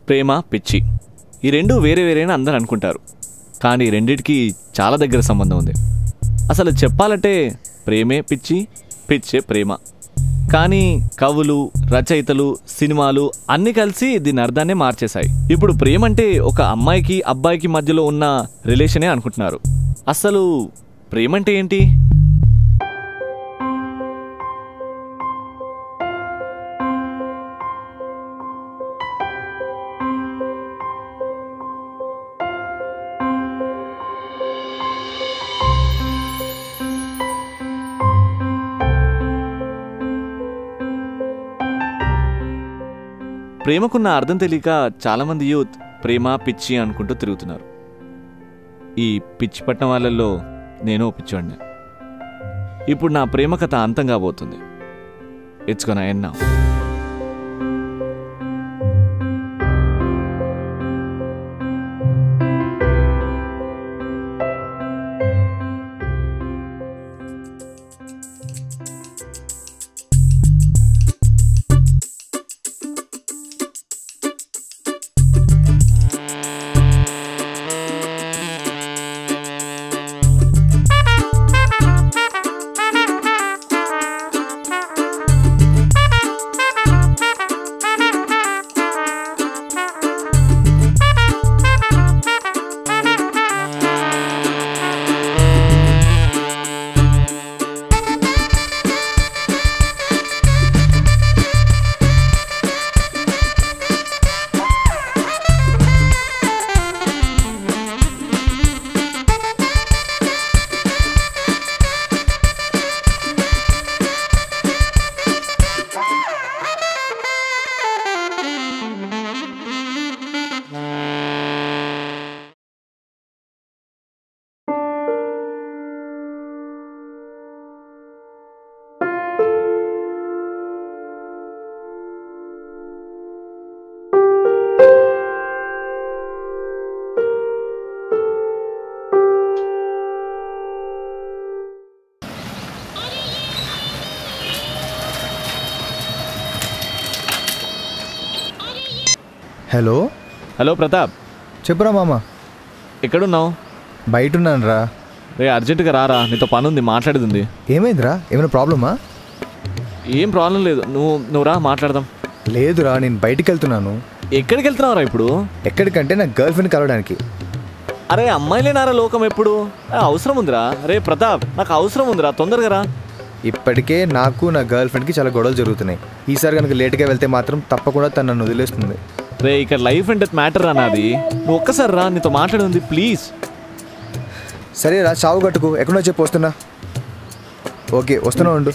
ప్రేమ పిచ్చి ఈ రెండు వేరే వేరేని అందరూ అనుకుంటారు కానీ ఈ రెండిటికి చాలా దగ్గర సంబంధం ఉంది అసలు చెప్పాలంటే ప్రేమే పిచ్చి పిచ్చే ప్రేమ కానీ కవులు రచయితలు సినిమాలు అన్నీ కలిసి దీని అర్థాన్ని మార్చేశాయి ఇప్పుడు ప్రేమ అంటే ఒక అమ్మాయికి అబ్బాయికి మధ్యలో ఉన్న రిలేషనే అనుకుంటున్నారు అసలు ప్రేమ అంటే ఏంటి ప్రేమకున్న అర్థం తెలియక చాలామంది యూత్ ప్రేమ పిచ్చి అనుకుంటూ తిరుగుతున్నారు ఈ పిచ్చి పట్టిన వాళ్ళల్లో నేను ఓ పిచ్చివాడిని ఇప్పుడు నా ప్రేమ కథ అంతం కాబోతుంది it's gonna end now hello hello Pratap చెప్పురా మామ ఎక్కడున్నావు బయట ఉన్నాను రా రే అర్జెంటుగా రారా నీతో పని ఉంది మాట్లాడేది ఉంది ఏమైందిరా ఏమైనా ప్రాబ్లమా ఏం ప్రాబ్లం లేదు నువ్వు నువ్వు రా మాట్లాడదాం లేదురా నేను బయటికి వెళ్తున్నాను ఎక్కడికి వెళ్తున్నావురా ఇప్పుడు ఎక్కడికంటే నా గర్ల్ ఫ్రెండ్ కలవడానికి అరే అమ్మాయిలేనారా లోకం ఎప్పుడు ఏ, అవసరం ఉందిరా రే ప్రతాప్ నాకు అవసరం ఉందిరా తొందరగా రా ఇప్పటికే నాకు నా గర్ల్ ఫ్రెండ్కి చాలా గొడవలు జరుగుతున్నాయి ఈసారి కనుక లేట్గా వెళ్తే మాత్రం తప్పకుండా తను నన్ను వదిలేస్తుంది రే ఇక్కడ లైఫ్ అండ్ డెత్ మ్యాటర్ రా నాది నువ్వు ఒక్కసారి రా నీతో మాట్లాడింది ప్లీజ్ సరే రా చావు కట్టుకు ఎక్కడో చెప్పి వస్తున్నా ఓకే వస్తున్నా ఉండు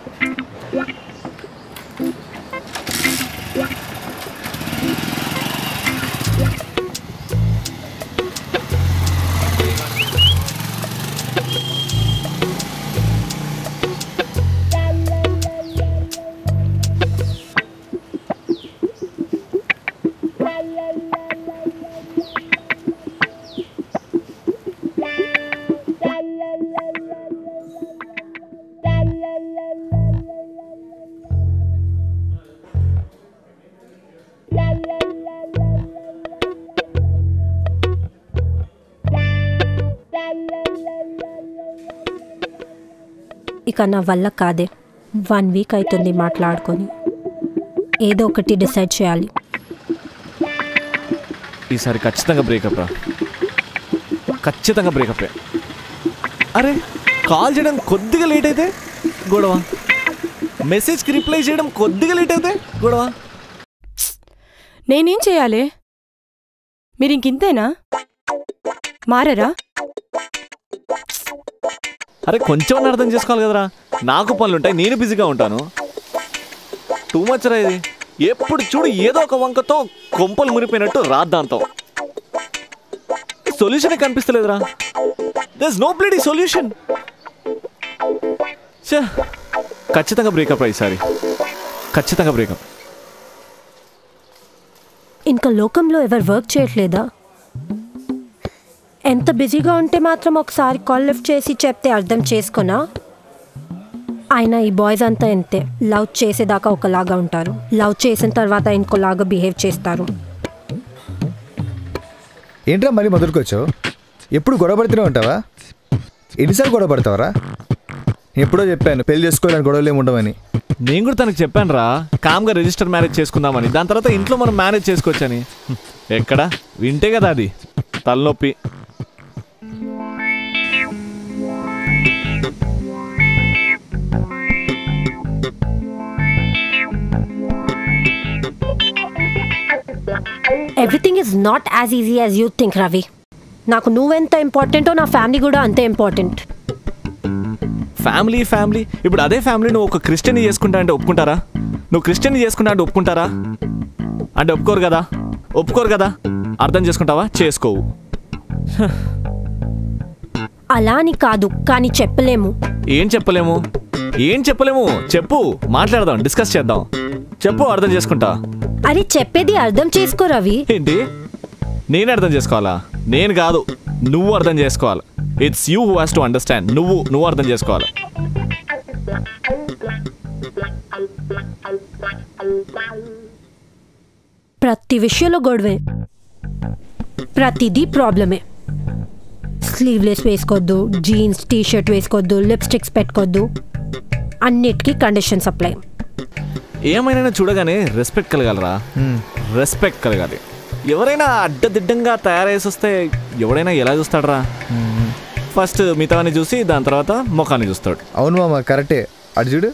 ఇక నా వల్ల కాదే వన్ వీక్ అవుతుంది మాట్లాడుకొని ఏదో ఒకటి డిసైడ్ చేయాలి ఈసారి ఖచ్చితంగా బ్రేకప్ రా ఖచ్చితంగా బ్రేకప్ అరే కాల్ చేయడం కొద్దిగా లేట్ అయితే గొడవ మెసేజ్కి రిప్లై చేయడం కొద్దిగా లేట్ అయితే గొడవ నేనేం చేయాలి మీరు ఇంకింతేనా మారరా అరే కొంచెం అర్థం చేసుకోవాలి కదరా నాకు పనులు ఉంటాయి నేను బిజీగా ఉంటాను టూ మచ్ రా ఇది ఎప్పుడు చూడు ఏదో ఒక వంకతో కొంపలు మురిపోయినట్టు రాద్దాంతో సొల్యూషన్ కనిపిస్తలేదురా దస్ నో ప్లేడ్ ఈ సొల్యూషన్ ఖచ్చితంగా బ్రేకప్ రా ఈసారి ఖచ్చితంగా బ్రేకప్ ఇంకా లోకంలో ఎవరు వర్క్ చేయట్లేదా ఎంత బిజీగా ఉంటే మాత్రం ఒకసారి కాల్ లిఫ్ట్ చేసి చెప్తే అర్థం చేసుకున్నా ఆయన ఈ బాయ్స్ అంతా ఎంతే లవ్ చేసేదాకా ఒకలాగా ఉంటారు లవ్ చేసిన తర్వాత ఇంకోలాగా బిహేవ్ చేస్తారు ఏంట్రా మళ్ళీ మొదలుకొచ్చావు ఎప్పుడు గొడవ పడుతూనే ఉంటావా ఎన్నిసార్లు గొడవ పడతావరా నేను ఎప్పుడో చెప్పాను పెళ్లి చేసుకోవాలని గొడవలు ఏమి ఉండవని నేను కూడా తనకు చెప్పాను రా కామ్గా రిజిస్టర్ మ్యారేజ్ చేసుకుందామని దాని తర్వాత ఇంట్లో మనం మ్యారేజ్ చేసుకోవచ్చని హ్మ్. ఎక్కడ వింటే కదా అది తలనొప్పి everything is not as easy as you think Ravi నాకు నువ్వెంత ఇంపార్టెంటో నా ఫ్యామిలీ కూడా అంతే ఇంపార్టెంట్ ఫ్యామిలీ ఫ్యామిలీ ఇప్పుడు అదే ఫ్యామిలీ నువ్వు ఒక క్రిస్టియన్ చేసుకుంటా అంటే ఒప్పుకుంటారా నువ్వు క్రిస్టియన్ చేసుకుంటా అంటే ఒప్పుకుంటారా అంటే ఒప్పుకోరు కదా ఒప్పుకోరు కదా అర్థం చేసుకుంటావా చేసుకోవు అలా అని కాదు కానీ చెప్పలేము ఏం చెప్పలేము ఏం చెప్పలేము చెప్పు మాట్లాడదాం డిస్కస్ చేద్దాం చెప్పు అర్థం చేసుకుంటా అది చెప్పేది అర్థం చేసుకో రవి ఏంటి నేను అర్థం చేసుకోవాలా నేను కాదు నువ్వు అర్థం చేసుకోవాలి it's you who has to understand నువ్వు నువ్వు అర్థం చేసుకోవాలి ప్రతి విషయంలో గొడవే ప్రతిదీ ప్రాబ్లమే స్లీవ్లెస్ వేసుకోవద్దు జీన్స్ టీ షర్ట్ వేసుకోవద్దు లిప్స్టిక్స్ పెట్టుకోవద్దు అన్నిటికీ కండిషన్స్ అప్లై ఏమైనా చూడగానే రెస్పెక్ట్ కలగాలరా రెస్పెక్ట్ కలగాలి ఎవరైనా అడ్డదిడ్డంగా తయారేసి వస్తే ఎవడైనా ఎలా చూస్తాడరా ఫస్ట్ మిగతాని చూసి దాని తర్వాత ముఖాన్ని చూస్తాడు అవును మామ కరెక్టే అటు చూడు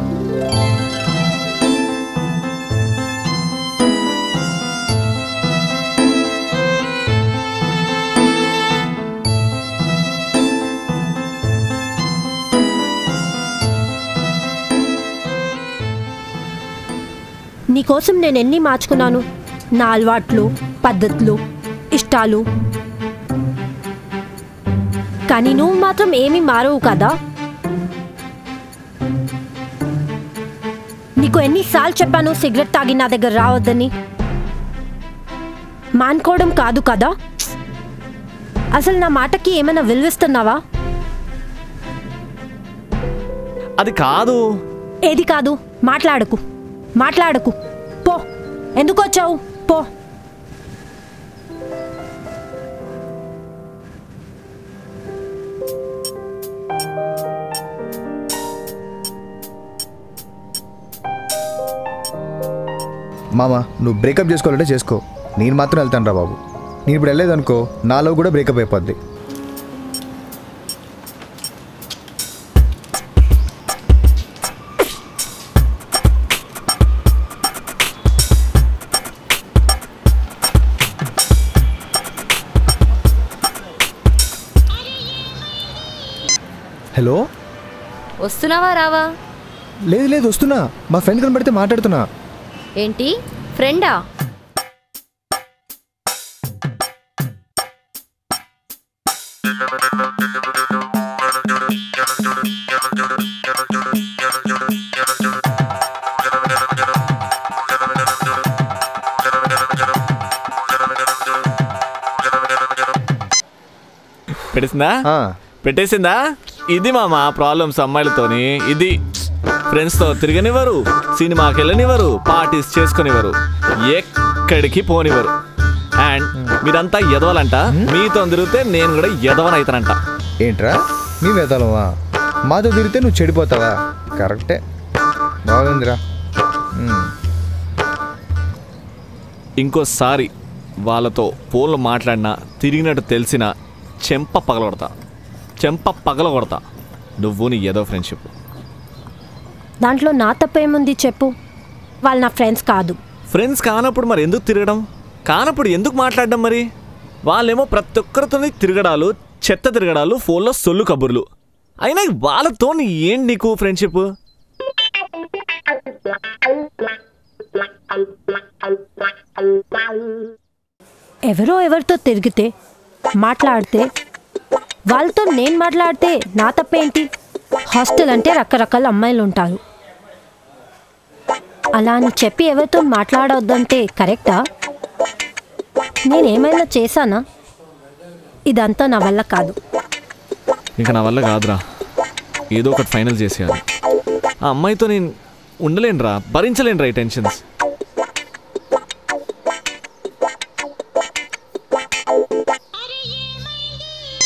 నీకోసం నేను ఎన్ని మార్చుకున్నాను నా అలవాట్లు పద్ధతులు ఇష్టాలు కానీ నువ్వు మాత్రం ఏమీ మారవు కదా నీకు ఎన్నిసార్లు చెప్పాను సిగరెట్ తాగి నా దగ్గర రావద్దని మానుకోవడం కాదు కదా అసలు నా మాటకి ఏమైనా విలువిస్తున్నావా అది కాదు ఏది కాదు మాట్లాడకు మాట్లాడకు పో ఎందుకు వచ్చావు పో మామ నువ్వు బ్రేకప్ చేసుకోవాలంటే చేసుకో నేను మాత్రం వెళ్తాను రా బాబు నేను ఇప్పుడు వెళ్ళలేదనుకో నాలో కూడా బ్రేకప్ అయిపోద్ది హలో వస్తున్నావా రావా లేదు లేదు వస్తున్నా మా ఫ్రెండ్ కనబడితే మాట్లాడుతున్నా ఏంటి ఫ్రెండా పెట్టేసిందా ఆ, పెట్టేసిందా ఇది మామ ప్రాబ్లమ్స్ అమ్మాయిలతోని ఇది ఫ్రెండ్స్తో తిరగనివ్వరు సినిమాకి వెళ్ళనివ్వరు పార్టీస్ చేసుకునివ్వరు ఎక్కడికి పోనివ్వరు అండ్ మీరంతా ఎదవాలంట మీతో తిరిగితే నేను కూడా ఎదవనైతానంట ఏంట్రా నీ వేతాలమా మాతో తిరిగితే నువ్వు చెడిపోతావా కరెక్టే బాగుందిరా ఉమ్. ఇంకోసారి వాళ్ళతో ఫోన్లో మాట్లాడినా తిరిగినట్టు తెలిసిన చెంప పగలగొడతా చెంప పగలగొడతా నువ్వు నీ ఏదో ఫ్రెండ్షిప్ దాంట్లో నా తప్పేముంది చెప్పు వాళ్ళు నా ఫ్రెండ్స్ కాదు ఫ్రెండ్స్ కానప్పుడు మరి ఎందుకు తిరగడం కానప్పుడు ఎందుకు మాట్లాడడం మరి వాళ్ళేమో ప్రతి ఒక్కరితో తిరగడాలు చెత్త తిరగడాలు ఫోన్లో సొల్లు కబుర్లు అయినా వాళ్ళతో ఏం నీకు ఫ్రెండ్షిప్ ఎవరో ఎవరితో తిరిగితే మాట్లాడితే వాళ్ళతో నేను మాట్లాడితే నా తప్పేంటి హాస్టల్ అంటే రకరకాల అమ్మాయిలు ఉంటారు అలా అని చెప్పి ఎవరితో మాట్లాడొద్దంటే కరెక్టా నేనేమైనా చేశానా ఇదంతా నా వల్ల కాదు ఇంకా నా వల్ల కాదురా ఏదో ఒకటి ఫైనల్ చేసేయాలి ఆ అమ్మాయితో నేను ఉండలేనురా భరించలేనురా ఈ టెన్షన్స్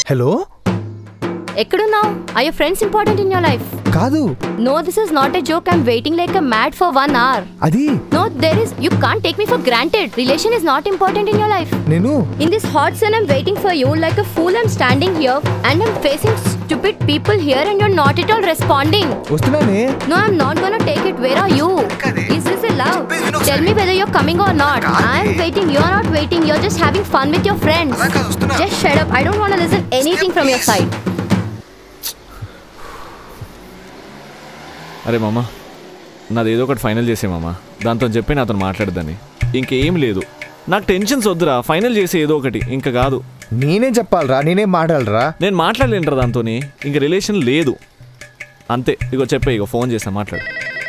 హలో ఎక్కడున్నావు I your friends important in your life కాదు no this is not a joke I'm waiting like a mad for one hour అది no there is you can't take me for granted relation is not important in your life నేను In this hot sun, I'm waiting for you like a fool. I'm standing here and I'm facing stupid people here, and you're not at all responding. వస్తున్నానే No, I'm not gonna take it. Where are you? Is this a love? Tell me whether you're coming or not. I'm waiting. You're not waiting. You're just having fun with your friends. Just shut up. I don't want to listen anything from your side. అరే మామ నాది ఏదో ఒకటి final చేసే మామ దాంతో చెప్పి నాతో మాట్లాడదని ఇంకేం లేదు నాకు టెన్షన్స్ వద్దురా ఫైనల్ చేసే ఏదో ఒకటి ఇంకా కాదు నేనేం చెప్పాలరా నేనేం మాట్లాడరా నేను మాట్లాడలేనురా దాంతో ఇంక రిలేషన్ లేదు అంతే ఇగో చెప్పే ఇగో ఫోన్ చేసా మాట్లాడు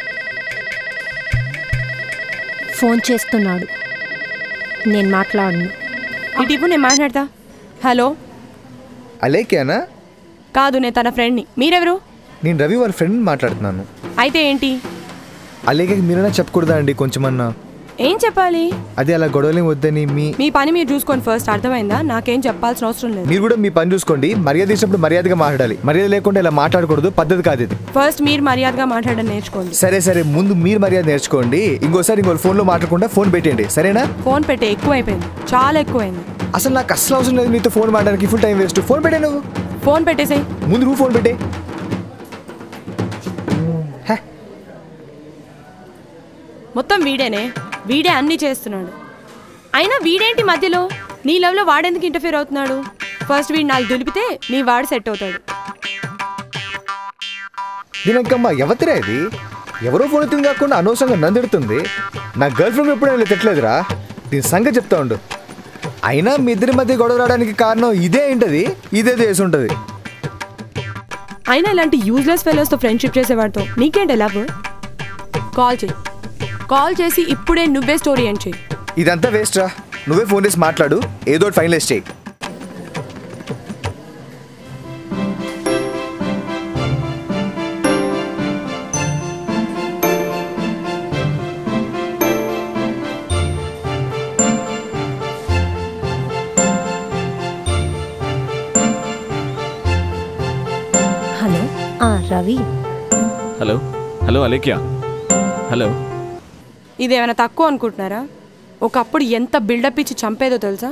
ఫోన్ చేస్తున్నాడు నేను మాట్లాడను ఇటు ఇవ్వు నేను మాట్లాడతా హలో అలేకేనా కాదు నేను తన ఫ్రెండ్ని మీరెవరు నేను రవి వాళ్ళ ఫ్రెండ్ మాట్లాడుతున్నాను అయితే ఏంటి అలేకే మీరైనా చెప్పకూడదా అండి కొంచెమన్నా ఏం చెప్పాలి అదే అలా గొడవలేం వద్దని మీ మీ పని మీరు చూసుకోండి ఫస్ట్ అర్థమైందా నాకేం చెప్పాల్సిన అవసరం లేదు మీరు కూడా మీ పని చూసుకోండి మర్యాద ఇచ్చినప్పుడు మర్యాదగా మాట్లాడాలి మర్యాద లేకుండా ఇలా మాట్లాడకూడదు పద్ధతి కాదు ఇది ఫస్ట్ మీరు మర్యాదగా మాట్లాడడం నేర్చుకోండి సరే సరే ముందు మీరు మర్యాద నేర్చుకోండి ఇంకోసారి ఇంకో ఫోన్లో మాట్లాడకుండా ఫోన్ పెట్టేయండి సరేనా ఫోన్ పెట్టే ఎక్కువైపోయింది చాలా ఎక్కువైంది అసలు నాకు అసలు అవసరం లేదు మీతో ఫోన్ మాట్లాడడానికి ఫుల్ టైం వేస్ట్ ఫోన్ పెట్టే నువ్వు ఫోన్ పెట్టేసేయ్ ముందు నువ్వు ఫోన్ పెట్టే హే, మొత్తం వీడేనే వీడే అన్నీ చేస్తున్నాడు అయినా వీడేంటి మధ్యలో నీ లవ్లో వాడెందుకు ఇంటర్ఫియర్ అవుతున్నాడు ఫస్ట్ వీడు నాకు దులిపితే నీ వాడు సెట్ అవుతాడు దీనక్కమ్మ ఎవతిరా ఇది ఎవరో ఫోన్ ఎత్తింది కాకుండా అనవసరంగా నందిడుతుంది నా గర్ల్ ఫ్రెండ్ ఎప్పుడైనా ఇలా తిట్టలేదురా దీని సంగతి చెప్తా ఉండు అయినా మీ ఇద్దరి మధ్య గొడవ రావడానికి కారణం ఇదే ఏంటది ఇదే చేసి ఉంటుంది అయినా ఇలాంటి యూజ్లెస్ ఫెలోస్తో ఫ్రెండ్షిప్ చేసేవాడితో నీకేంటి లవ్ కాల్ చేయి కాల్ చేసి ఇప్పుడే నువ్వే స్టోరీ ఎండ్ చేయి ఇదంతా వేస్ట్ రా నువ్వే ఫోన్ చేసి మాట్లాడు ఏదో ఒకటి ఫైనలైజ్ చేయి హలో ఆ, Ravi hello hello Alekhya hello ఇదేమైనా తక్కువ అనుకుంటున్నారా ఒకప్పుడు ఎంత బిల్డప్ ఇచ్చి చంపేదో తెలుసా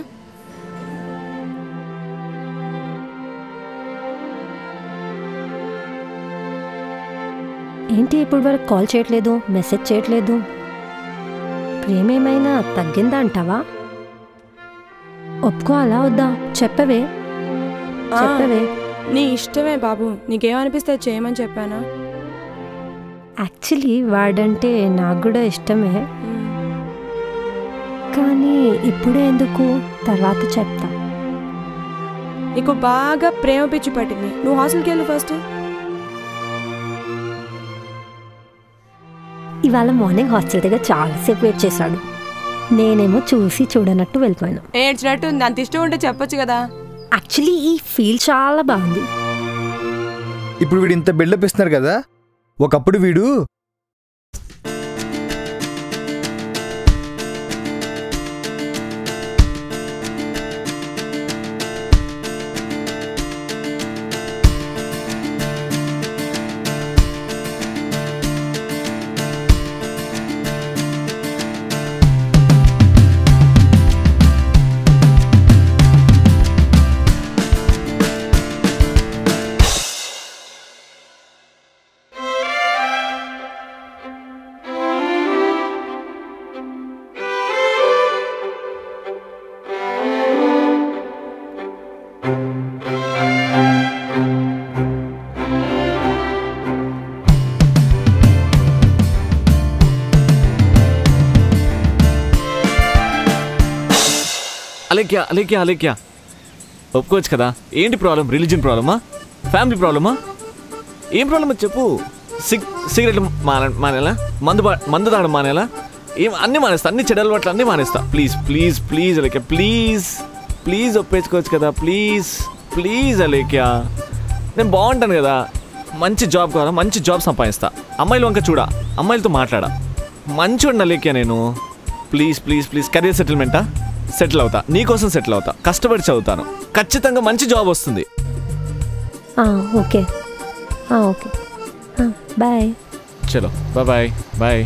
ఏంటి ఇప్పుడు వరకు కాల్ చేయట్లేదు మెసేజ్ చేయట్లేదు ప్రేమ ఏమైనా తగ్గిందా అంటావా ఒప్పుకోవాలా వద్దా చెప్పవే ఆ, చెప్పవే నీ ఇష్టమే బాబు నీకేమనిపిస్తే అది చేయమని చెప్పానా యాక్చువల్లీ వాడంటే నాకు కూడా ఇష్టమే కానీ ఇప్పుడే ఎందుకు తర్వాత చెప్తా నీకు బాగా ప్రేమ పిచ్చి పట్టింది నువ్వు హాస్టల్కి వెళ్ళు ఫస్ట్ ఇవాళ మార్నింగ్ హాస్టల్ దగ్గర చాలాసేపు వెయిట్ చేశాడు నేనేమో చూసి చూడనట్టు వెళ్ళిపోయాను ఏడ్చినట్టు ఉంది అంత ఇష్టం ఉంటే చెప్పొచ్చు కదా యాక్చువల్లీ ఈ ఫీల్ చాలా బాగుంది ఇప్పుడు వీడు ఇంత బిల్డప్ ఇస్తున్నారు కదా ఒకప్పుడు వీడు అలేఖ్య అలేఖ్య అలేఖ్య ఒప్పుకోవచ్చు కదా ఏంటి ప్రాబ్లం రిలీజన్ ప్రాబ్లమా ఫ్యామిలీ ప్రాబ్లమా ఏం ప్రాబ్లమో చెప్పు సిగ్ సిగరెట్లు మాన మానేలా మందు బా- మందు తాగడం మానేలా ఏం అన్నీ మానేస్తా అన్ని చెడ్డ అలవాట్లు అన్నీ మానేస్తా please please please Alekhya please please ఒప్పేసుకోవచ్చు కదా ప్లీజ్ ప్లీజ్ అలేఖ్య నేను బాగుంటాను కదా మంచి జాబ్ కావాలా మంచి జాబ్ సంపాదిస్తా అమ్మాయిలు వంక చూడా అమ్మాయిలతో మాట్లాడా మంచిగా అలేఖ్య నేను ప్లీజ్ ప్లీజ్ ప్లీజ్ కెరీర్ సెటిల్మెంటా సెటిల్ అవుతా నీకోసం సెటిల్ అవుతా కష్టపడి చదువుతాను ఖచ్చితంగా మంచి జాబ్ వస్తుంది ఆ, ఓకే ఆ, ఓకే ఆ, బాయ్ చలో బాయ్ బాయ్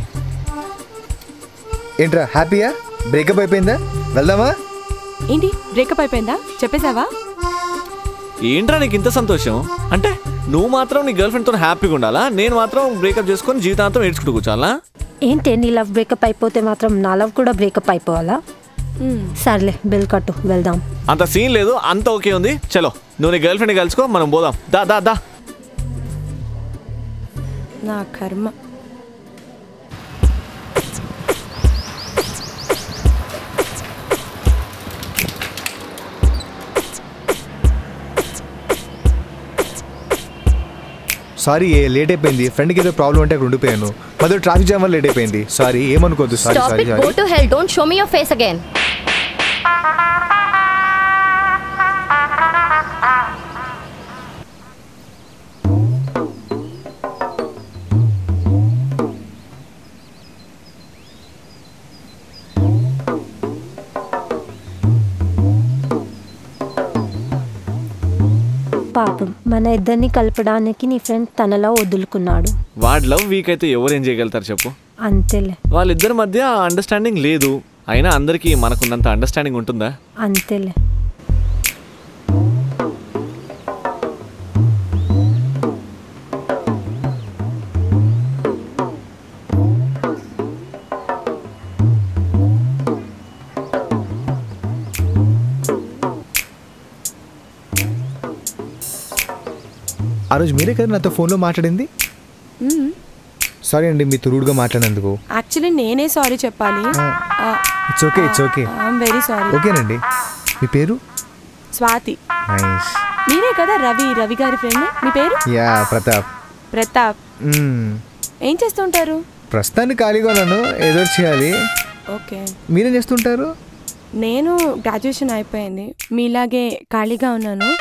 ఏంట్రా హ్యాపీయా బ్రేకప్ అయిపోయిందా వెళ్దామా ఏంటి బ్రేకప్ అయిపోయిందా చెప్పేశావా ఏంట్రా నీకు ఇంత సంతోషం అంటే నువ్వు మాత్రం నీ గర్ల్ ఫ్రెండ్తో హ్యాపీగా ఉండాలా నేను మాత్రం బ్రేకప్ చేసుకొని జీవితాంతం ఏడ్చుకుంటూ కూర్చోాలా ఏంటి నీ లవ్ బ్రేకప్ అయిపోతే మాత్రం నా లవ్ కూడా బ్రేకప్ అయిపోవాలా మ్మ్. సర్లే బిల్ కట్టు వెళ్దాం అంత సీన్ లేదు అంత ఓకే ఉంది చలో నువ్వు నీ గర్ల్ ఫ్రెండ్ కలుసుకో మనం పోదాం దా దా దా నా కర్మ సారీ ఏ లేట్ అయిపోయింది ఫ్రెండ్కి ఏదో ప్రాబ్లం అంటే అక్కడ ఉండిపోయాను మధ్య ట్రాఫిక్ జామ్ వల్ల లేట్ అయిపోయింది సారీ ఏమనుకోవద్దు sorry Stop sorry it. Sorry Go to hell. Don't show me your face again. పాపం మన ఇద్దరిని కలపడానికి నీ ఫ్రెండ్ తనలా వదులుకున్నాడు వాడి లవ్ వీక్ అయితే ఎవరు ఏం చేయగలుగుతారు చెప్పు అంతేలే వాళ్ళిద్దరి మధ్య అండర్స్టాండింగ్ లేదు అయినా అందరికీ మనకున్నంత అండర్స్టాండింగ్ ఉంటుందా అంతేలే ఆ రోజు మీరే కదా నాతో ఫోన్లో మాట్లాడింది సారీ అండి మీతో రూడ్గా మాట్లాడినందుకు యాక్చువల్లీ నేనే సారీ చెప్పాలి it's okay it's okay I'm very sorry ఓకేనండి మీ పేరు స్వాతి నైస్ మీరే కదా రవి రవి గారి ఫ్రెండ్ మీ పేరు యా ప్రతాప్ ప్రతాప్ మ్మ్. ఏం చేస్తుంటారు ప్రస్తుతానికి ఖాళీగా ఉన్నాను ఏదో ఒకటి చేయాలి ఓకే మీరేం చేస్తుంటారు నేను గ్రాడ్యుయేషన్ అయిపోయింది మీలాగే ఖాళీగా ఉన్నాను